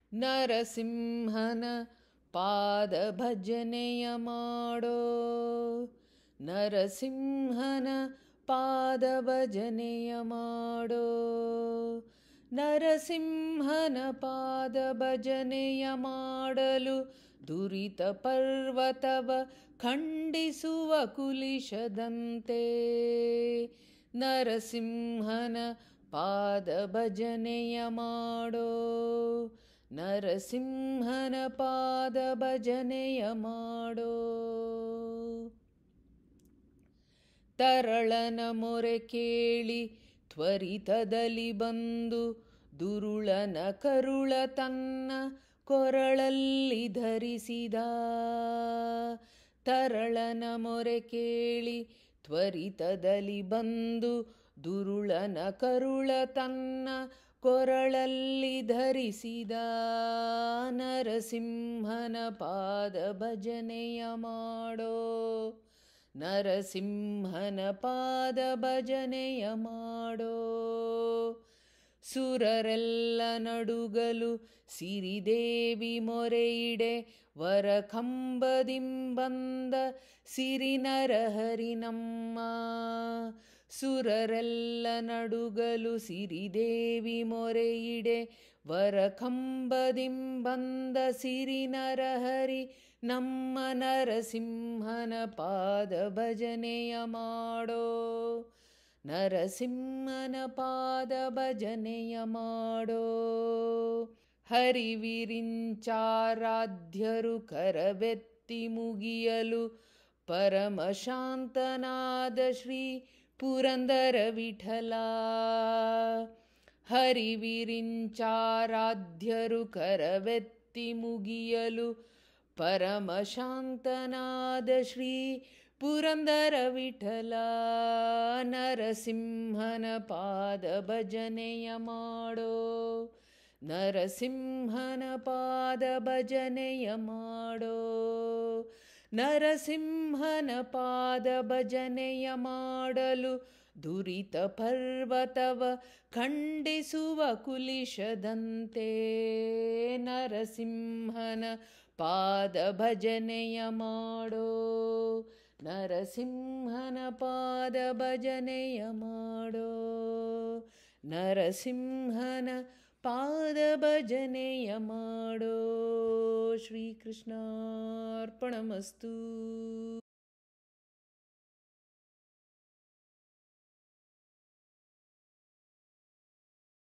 ನರಸಿಂಹನ ಪಾದ ಭಜನೆಯ ಮಾಡೋ ನರಸಿಂಹನ ಪಾದ ಭಜನೆಯ ಮಾಡೋ ನರಸಿಂಹನ ಪಾದ ಭಜನೆಯ ಮಾಡಲು ದುರಿತ ಪರ್ವತವ ಖಂಡಿಸುವ ಕುಲಿಶದಂತೆ ನರಸಿಂಹನ ಪಾದ ಭಜನೆಯ ಮಾಡೋ ನರಸಿಂಹನ ಪಾದ ಭಜನೆಯ ಮಾಡೋ ತರಳನ ಮೊರೆ ಕೇಳಿ ತ್ವರಿತದಲ್ಲಿ ಬಂದು ದುರುಳನ ಕರುಳ ತನ್ನ ಕೊರಳಲ್ಲಿ ಧರಿಸಿದ ತರಳನ ಮೊರೆ ಕೇಳಿ ತ್ವರಿತದಲ್ಲಿ ಬಂದು ದುರುಳನ ಕರುಳ ತನ್ನ ಕೊರಳಲ್ಲಿ ಧರಿಸಿದ ನರಸಿಂಹನ ಪಾದ ಭಜನೆಯ ಮಾಡೋ ನರಸಿಂಹನ ಪಾದ ಭಜನೆಯ ಮಾಡೋ ಸುರರೆಲ್ಲ ನಡುಗಲು ಸಿರಿದೇವಿ ಮೊರೆಯಿಡೆ ವರ ಕಂಬದಿಂಬಂದ ಸಿರಿ ನರಹರಿ ನಮ್ಮ ಸುರರೆಲ್ಲ ನಡುಗಲು ಸಿರಿದೇವಿ ಮೊರೆಯಿಡೆ ವರ ಕಂಬದಿಂಬಂದ ಸಿರಿ ನರಹರಿ ನಮ್ಮ ನರಸಿಂಹನ ಪಾದ ಭಜನೆಯ ಮಾಡೋ ನರಸಿಂಹನ ಪಾದ ಭಜನೆಯ ಮಾಡೋ ಹರಿವಿರಿಂಚಾರಾಧ್ಯರು ಕರವೆತ್ತಿ ಮುಗಿಯಲು ಪರಮಶಾಂತನಾದ ಶ್ರೀ ಪುರಂದರ ವಿಠಲ ಹರಿವಿರಿಂಚಾರಾಧ್ಯರು ಕರವೆತ್ತಿ ಮುಗಿಯಲು ಪರಮಶಾಂತನಾದ ಶ್ರೀ ಪುರಂದರ ವಿಠಲ ನರಸಿಂಹನ ಪಾದ ಭಜನೆಯ ಮಾಡೋ ನರಸಿಂಹನ ಪಾದ ಭಜನೆಯ ಮಾಡೋ ನರಸಿಂಹನ ಪಾದ ಭಜನೆಯ ಮಾಡಲು ದುರಿತ ಪರ್ವತವ ಖಂಡಿಸುವ ಕುಲಿಶದಂತೆ ನರಸಿಂಹನ ಪಾದ ಭಜನೆಯ ಮಾಡೋ ನರಸಿಂಹನ ಪಾದ ಭಜನೆಯ ಮಾಡೋ ನರಸಿಂಹನ ಪಾದ ಭಜನೆಯ ಮಾಡೋ ಶ್ರೀಕೃಷ್ಣಾರ್ಪಣಮಸ್ತು